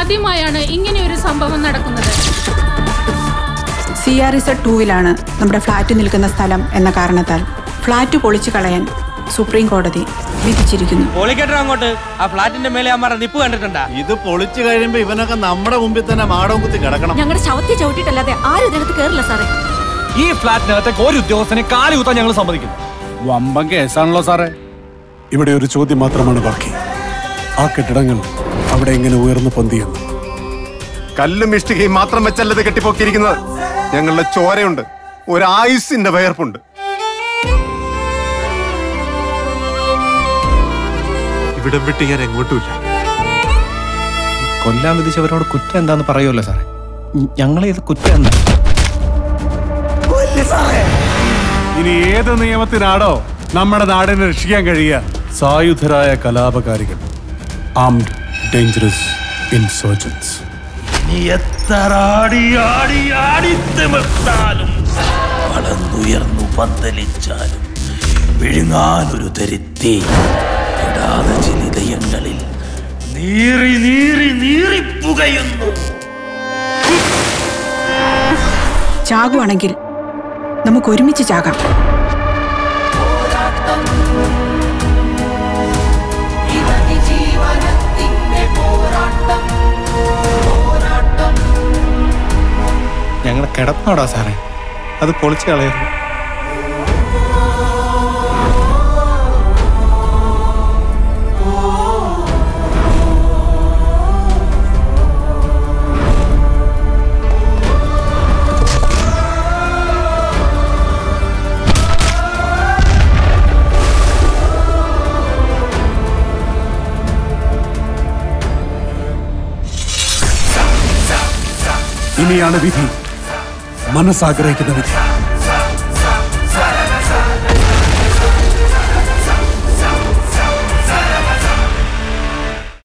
ആദ്യമായാണ് ഇങ്ങനെ ഒരു സംഭവം നടക്കുന്നത് സി ആർ ഇസഡ് ടൂവിലാണ് നമ്മുടെ ഫ്ലാറ്റ് നിൽക്കുന്ന സ്ഥലം എന്ന കാരണത്താൽ ഫ്ലാറ്റ് പൊളിച്ചു കളയാൻ സുപ്രീം കോടതി വിധിച്ചിരിക്കുന്നു പൊളിക്കട്ടെ അങ്ങോട്ട് ആ ഫ്ലാറ്റിന്റെ മേലെ അമ്മാരെ നിപ്പ് കണ്ടിട്ടുണ്ടാ ഇത് പൊളിച്ചു കഴിയുമ്പോ ഇവനൊക്കെ നമ്മുടെ മുമ്പിൽ തന്നെ മാടവും കുത്തി കിടക്കണം ഞങ്ങളുടെ ശവത്തെ ചവിട്ടിയിട്ടല്ലാതെ ആരും ഇതിനകത്ത് കയറില്ല സാറേ ഈ ഫ്ലാറ്റിനകത്തേക്ക് ഒരു ഉദ്യോഗസ്ഥനെ കാലി കുത്താൻ ഞങ്ങൾ സമ്മതിക്കുന്നു വമ്പൻ കേസാണല്ലോ സാറേ ഇവിടെ ഒരു ചോദ്യം മാത്രമാണ് ബാക്കി ആ കെട്ടിടങ്ങൾ അവിടെ എങ്ങനെ ഉയർന്നു പൊന്തിയെന്ന് കല്ലും ഇഷ്ടികയും മാത്രം വെച്ചല്ലത് കെട്ടിപ്പൊക്കിയിരിക്കുന്നത് ഞങ്ങളുടെ ചോരയുണ്ട് ഒരു ആയുസിന്റെ വയർപ്പുണ്ട് ഇവിടം വിട്ട് ഞാൻ എങ്ങോട്ടുമില്ല കൊല്ലാൻ വിധിച്ചവരോട് കുറ്റം എന്താന്ന് പറയുമല്ലോ സാറേ ഞങ്ങളെ ഇത് കുറ്റം എന്താ ഇനി ഏത് നിയമത്തിനാണോ നമ്മുടെ നാടിനെ രക്ഷിക്കാൻ കഴിയുക സായുധരായ കലാപകാരികൾ ആംഡ് ഡേഞ്ചറസ് ഇൻസർജൻസ് നീ എത്ര ആടി ആടി ആടി തിമിർത്താലും വളർന്നുയർന്നു പന്തലിച്ചാലും വിഴുങ്ങാനൊരു തരുത്തി ഇടാതെ ചിലിതയങ്ങളിൽ നീറി നീറി നീറി പുകയുന്നു ചാകുവാണെങ്കിൽ നമുക്ക് ഒരുമിച്ച് ചാകാം ഞങ്ങളെ കിടന്നോടാ സാറേ അത് പൊളിച്ചു കളയരുത് ഇനിയാണ് വിധി മനസ്സാഗ്രഹിക്കുന്ന വിധി